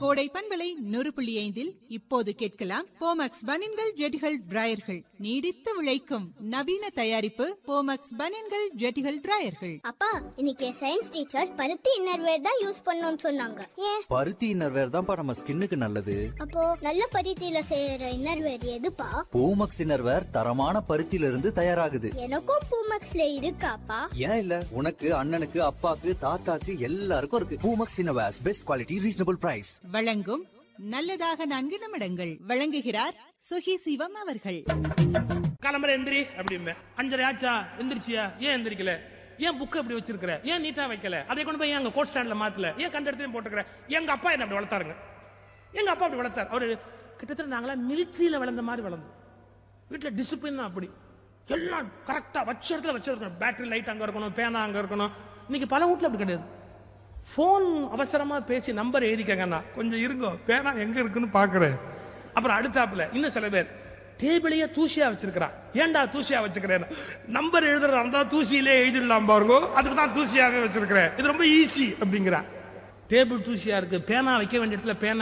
கோடை பண்பலை நூறு புள்ளி ஐந்தில் இப்போது கேட்கலாம் போமக்ஸ் பனின்கள் ஜெட்டிகள் டிராயர்கள் நீடித்து விளைக்கும் நவீன தயாரிப்பு போமக்ஸ் பனின்கள் ஜெட்டிகள் டிராயர்கள் அப்பா இன்னைக்கு சயின்ஸ் டீச்சர் பருத்தி இன்னர்வேர் தான் யூஸ் பண்ணணும்னு சொன்னாங்க ஏன் பருத்தி இன்னர்வேர் தான்ப்பா நம்ம ஸ்கின்னுக்கு நல்லது அப்போ நல்ல பருத்தியில செய்யற இன்னர்வேர் எதுப்பா பூமக்ஸ் இன்னர்வேர் தரமான பருத்தியில இருந்து தயாராகுது எனக்கும் பூமக்ஸ்ல இருக்காப்பா ஏன் இல்ல உனக்கு அண்ணனுக்கு அப்பாக்கு தாத்தாக்கு எல்லாருக்கும் இருக்கு Poomex innerwears best quality reasonable price வழங்கும் நல்லதாக நான்கு நிமிடங்கள் வழங்குகிறார் சுகி சிவம் அவர்கள் கிளம்புற எந்திரி அப்படிம்பேன் அஞ்சரை ஆச்சா எந்திரிச்சியா ஏன் எந்திரிக்கல ஏன் புக் இப்படி வச்சிருக்கிற ஏன் நீட்டா வைக்கல அதை கொண்டு போய் ஏன் அங்க கோட் ஸ்டாண்ட்ல மாத்தல ஏன் கண்ட இடத்துலயும் போட்டுக்கிற எங்க அப்பா என்ன அப்படி வளர்த்தாருங்க எங்க அப்பா அப்படி வளர்த்தாரு அவரு கிட்டத்தட்ட நாங்களாம் மிலிட்ரியில வளர்ந்த மாதிரி வளர்ந்தோம் வீட்டுல டிசிப்ளின் அப்படி எல்லாம் கரெக்டா வச்ச இடத்துல வச்சிருக்கணும் பேட்டரி லைட் அங்க இருக்கணும் பேனா அங்க இருக்கணும் இன்னைக்கு பல வீட்டுல அப்படி கிடையாது ஃபோன் அவசரமா பேசி நம்பர் எழுதிக்கங்கண்ணா கொஞ்சம் இருங்கோ பேனா எங்க இருக்குன்னு பாக்குறேன் அப்புறம் அடுத்தாப்புல இன்னும் சில பேர் டேபிளையே தூசியா வச்சிருக்கிறான் ஏன்டா தூசியா வச்சுக்கிறேன் நம்பர் எழுதுறதா இருந்தா தூசியிலே எழுதிடலாம் பாருங்க அதுக்கு தான் தூசியாவே வச்சிருக்கிறேன் இது ரொம்ப ஈஸி அப்படிங்கிறான் டேபிள் தூசியா இருக்கு பேனா வைக்க வேண்டிய இடத்துல பேனா